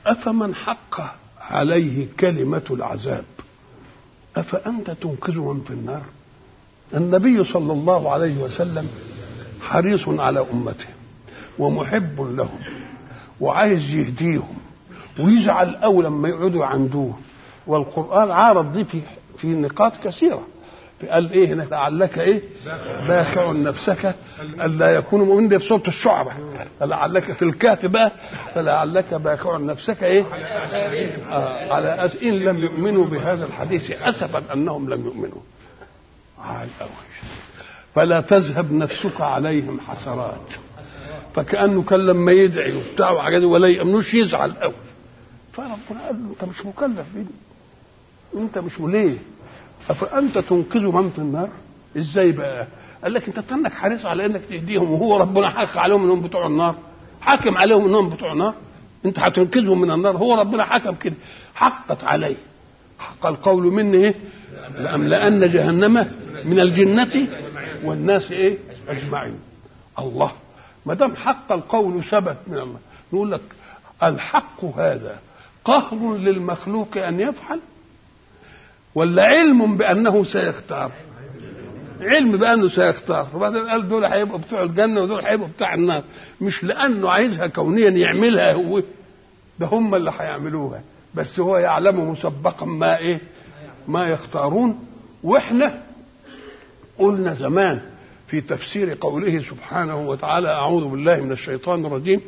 أفمن حق عليه كلمة العذاب أفأنت تنقذ من في النار النبي صلى الله عليه وسلم حريص على أمته ومحب لهم وعايز يهديهم ويزعل أول لما يقعدوا يعندوه والقرآن عارض دي في في نقاط كثيرة قال ايه هنا لعلك ايه باخع نفسك الا يكون مؤمن ده في سوره الشعراء فلعلك في الكهف بقى فلعلك باخع نفسك ايه آه على أس ان لم يؤمنوا بهذا الحديث اسفا انهم لم يؤمنوا عال قوي فلا تذهب نفسك عليهم حسرات فكانه كان لما يدعي وبتاع وحاجات ولا يامنوش يزعل قوي فربنا قال له انت مش مكلف بيه انت مش ليه افانت تنقذ من في النار ازاي بقى قال لك انت تنك حريص على انك تهديهم وهو ربنا حق عليهم انهم بتوع النار حاكم عليهم انهم بتوع النار انت هتنقذهم من النار هو ربنا حكم كده حقت عليه حق القول مني ايه لأملأن جهنم من الجنة والناس ايه اجمعين الله ما دام حق القول ثبت من الله نقول لك الحق هذا قهر للمخلوق ان يفعل ولا علم بانه سيختار علم بانه سيختار وبعدين قال دول هيبقوا بتوع الجنه ودول هيبقوا بتوع النار مش لانه عايزها كونيا يعملها هو ده هم اللي هيعملوها بس هو يعلم مسبقا ما ايه ما يختارون واحنا قلنا زمان في تفسير قوله سبحانه وتعالى اعوذ بالله من الشيطان الرجيم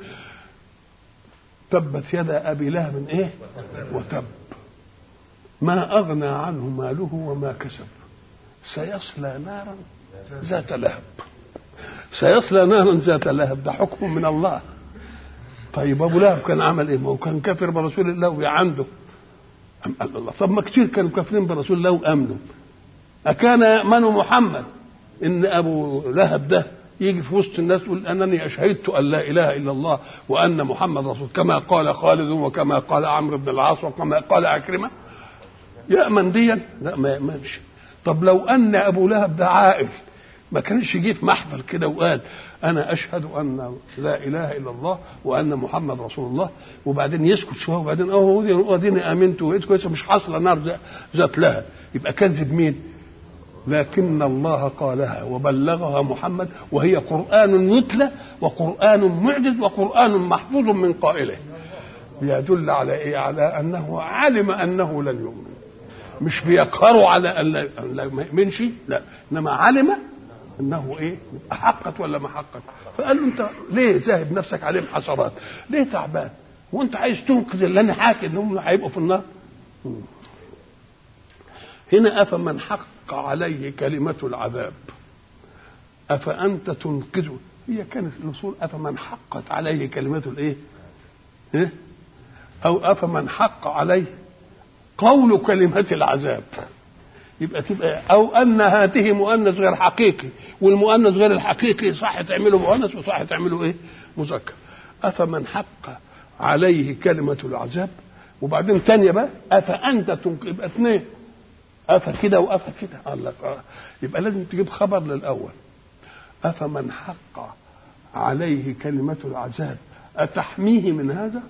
تبت يدا ابي لهب ايه وتب ما اغنى عنه ماله وما كسب سيصلى نارا ذات لهب سيصلى نارا ذات لهب ده حكم من الله طيب ابو لهب كان عمل ايه ما هو كان كافر برسول الله وعنده أم قال الله طب ما كتير كانوا كافرين برسول الله وامنوا اكان يامن محمد ان ابو لهب ده يجي في وسط الناس يقول انني اشهدت ان لا اله الا الله وان محمد رسول كما قال خالد وكما قال عمرو بن العاص وكما قال عكرمه يامن ديا لا ما يامنش طب لو ان ابو لهب ده عاقل ما كانش جه في محفل كده وقال انا اشهد ان لا اله الا الله وان محمد رسول الله وبعدين يسكت شويه وبعدين اه اديني امنت واسكت مش حاصله نار ذات لها يبقى كذب مين؟ لكن الله قالها وبلغها محمد وهي قرآن يتلى وقرآن معجز وقرآن محفوظ من قائله يدل على ايه؟ على انه علم انه لن يؤمن مش بيقهروا على ان لا ما يؤمنش لا انما علم انه ايه حقت ولا ما حقت فقال له انت ليه ذاهب نفسك عليهم حسرات ليه تعبان وانت عايز تنقذ اللي انا حاكي انهم هيبقوا في النار هنا افمن حق عليه كلمه العذاب افانت تنقذه هي كانت الاصول افمن حقت عليه كلمه الايه إيه؟ او افمن حق عليه قول كلمه العذاب يبقى تبقى او ان هاته مؤنث غير حقيقي والمؤنث غير الحقيقي صح تعمله مؤنث وصح تعمله ايه مذكر افمن حق عليه كلمه العذاب وبعدين تانية بقى افانت تنك يبقى اثنين افا كده وافا كده قال لك آه. يبقى لازم تجيب خبر للاول افمن حق عليه كلمه العذاب اتحميه من هذا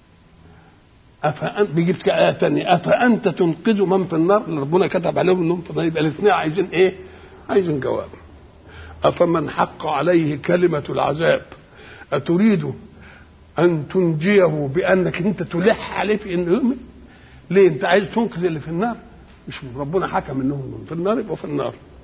أفأنت بيجيب آية تانية أفأنت تنقذ من في النار اللي ربنا كتب عليهم إنهم في النار يبقى الاثنين عايزين إيه؟ عايزين جواب أفمن حق عليه كلمة العذاب أتريد أن تنجيه بأنك أنت تلح عليه في إنه يؤمن؟ ليه أنت عايز تنقذ اللي في النار؟ مش ربنا حكم إنهم في النار يبقوا في النار